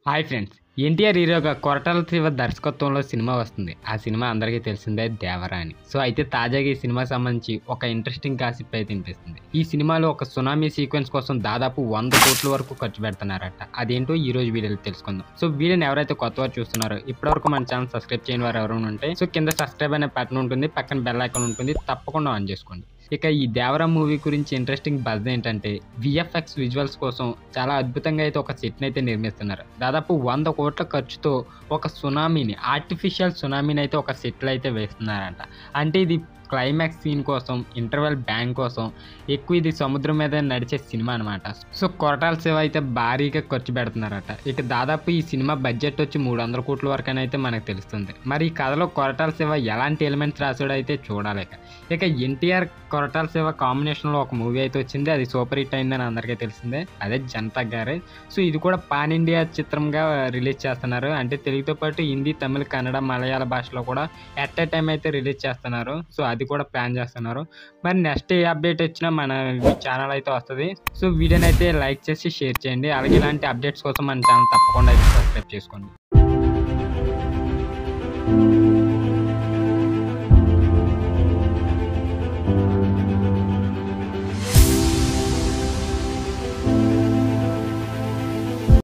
Hi friends NTR హీరోగా కొరటాల శివ దర్శకత్వంలో cinema వస్తుంది ఆ సినిమా అందరికీ తెలిసిందే దేవరాని సో అయితే తాజాగా ఈ సినిమా సంబంధించి ఒక ఇంట్రెస్టింగ్ కాసిప్ అయితే వినిపిస్తుంది ఈ సినిమాలో ఒక సునామీ సీక్వెన్స్ కోసం దాదాపు వంద కోట్ల వరకు ఖర్చు పెడుతున్నారట అదేంటో ఈ రోజు వీడియోలో తెలుసుకుందాం సో వీడియోని ఎవరైతే కొత్త వారు చూస్తున్నారో ఇప్పటివరకు మన ఛానల్ సబ్స్క్రైబ్ చేయని వారు ఎవరైనా ఉంటే సో కింద సబ్స్క్రైబ్ అనే బటన్ ఉంటుంది పక్కన బెల్ ఐకాన్ ఉంటుంది తప్పకుండా ఆన్ చేసుకోండి ఇక ఈ దేవరా మూవీ గురించి ఇంట్రెస్టింగ్ బజ్ ఏంటంటే విఎఫ్ఎక్స్ విజువల్స్ కోసం చాలా అద్భుతంగా అయితే ఒక సెట్ని అయితే నిర్మిస్తున్నారు దాదాపు వంద కోట్ల ఖర్చుతో ఒక సునామీని ఆర్టిఫిషియల్ సునామీని అయితే ఒక సెట్లు అయితే వేస్తున్నారంట అంటే ఇది క్లైమాక్స్ సీన్ కోసం ఇంటర్వెల్ బ్యాంక్ కోసం ఎక్కువ ఇది సముద్రం మీద నడిచే సినిమా అనమాట సో కొరటాల శివ అయితే భారీగా ఖర్చు పెడుతున్నారట ఇక దాదాపు ఈ సినిమా బడ్జెట్ వచ్చి మూడు వందల కోట్ల వరకు అని అయితే మనకు తెలుస్తుంది మరి ఈ కథలో కొరటాల శివ ఎలాంటి ఎలిమెంట్స్ రాసాడో అయితే చూడాలి ఇక. ఇక ఎన్టీఆర్ కొరటాల శివ కాంబినేషన్లో ఒక మూవీ అయితే వచ్చింది అది సూపర్ హిట్ అయిందని అందరికీ తెలిసిందే అదే జనతా గారే సో ఇది కూడా పాన్ ఇండియా చిత్రంగా రిలీజ్ చేస్తున్నారు అంటే తెలుగుతో పాటు హిందీ తమిళ కన్నడ మలయాళ భాషలో కూడా ఎట్ ఏ టైం అయితే రిలీజ్ చేస్తున్నారు సో అది కూడా ప్లాన్ చేస్తున్నారు మరి నెక్స్ట్ ఏ అప్డేట్ వచ్చినా మన ఛానల్ అయితే వస్తుంది సో వీడియోని అయితే లైక్ చేసి షేర్ చేయండి అలాగే ఇలాంటి అప్డేట్స్ కోసం మన ఛానల్ తప్పకుండా అయితే సబ్స్క్రైబ్ చేసుకోండి